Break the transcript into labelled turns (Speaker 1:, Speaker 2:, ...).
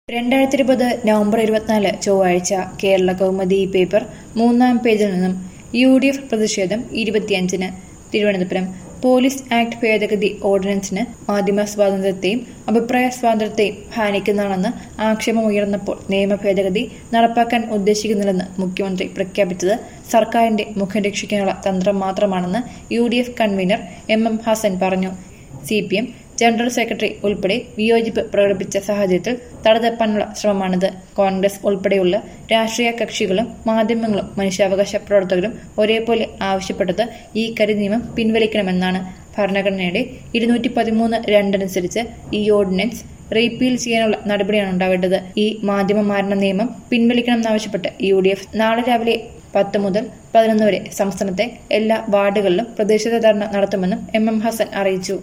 Speaker 1: രണ്ടായിരത്തി ഇരുപത് നവംബർ ഇരുപത്തിനാല് ചൊവ്വാഴ്ച കേരള കൗമുദി പേപ്പർ മൂന്നാം പേജിൽ നിന്നും യു ഡി എഫ് പ്രതിഷേധം ഇരുപത്തിയഞ്ചിന് തിരുവനന്തപുരം പോലീസ് ആക്ട് ഭേദഗതി ഓർഡിനൻസിന് മാധ്യമ സ്വാതന്ത്ര്യത്തെയും അഭിപ്രായ സ്വാതന്ത്ര്യത്തെയും ഹാനിക്കുന്നതാണെന്ന് ആക്ഷേപമുയർന്നപ്പോൾ നിയമ ഭേദഗതി നടപ്പാക്കാൻ ഉദ്ദേശിക്കുന്നില്ലെന്ന് മുഖ്യമന്ത്രി പ്രഖ്യാപിച്ചത് സർക്കാരിന്റെ മുഖം രക്ഷിക്കാനുള്ള തന്ത്രം മാത്രമാണെന്ന് U D F convener M M Hasan പറഞ്ഞു C P M general secretary ഉൾപ്പെടെ വിയോജിപ്പ് പ്രകടിപ്പിച്ച സാഹചര്യത്തിൽ തടതപ്പാനുള്ള ശ്രമമാണിത് കോൺഗ്രസ് ഉൾപ്പെടെയുള്ള രാഷ്ട്രീയ കക്ഷികളും മാധ്യമങ്ങളും മനുഷ്യാവകാശ പ്രവർത്തകരും ഒരേപോലെ ആവശ്യപ്പെട്ടത് ഈ കരി നിയമം പിൻവലിക്കണമെന്നാണ് ഭരണഘടനയുടെ ഇരുന്നൂറ്റി പതിമൂന്ന് രണ്ടനുസരിച്ച് ഈ ഓർഡിനൻസ് റീപ്പീൽ ചെയ്യാനുള്ള നടപടിയാണ് ഉണ്ടാവേണ്ടത് ഈ മാധ്യമ മാരണ നിയമം പിൻവലിക്കണമെന്നാവശ്യപ്പെട്ട് യു ഡി എഫ് നാളെ രാവിലെ പത്ത് മുതൽ പതിനൊന്ന് വരെ സംസ്ഥാനത്തെ എല്ലാ വാർഡുകളിലും പ്രതിഷേധ ധർണ നടത്തുമെന്നും എം എം ഹസൻ അറിയിച്ചു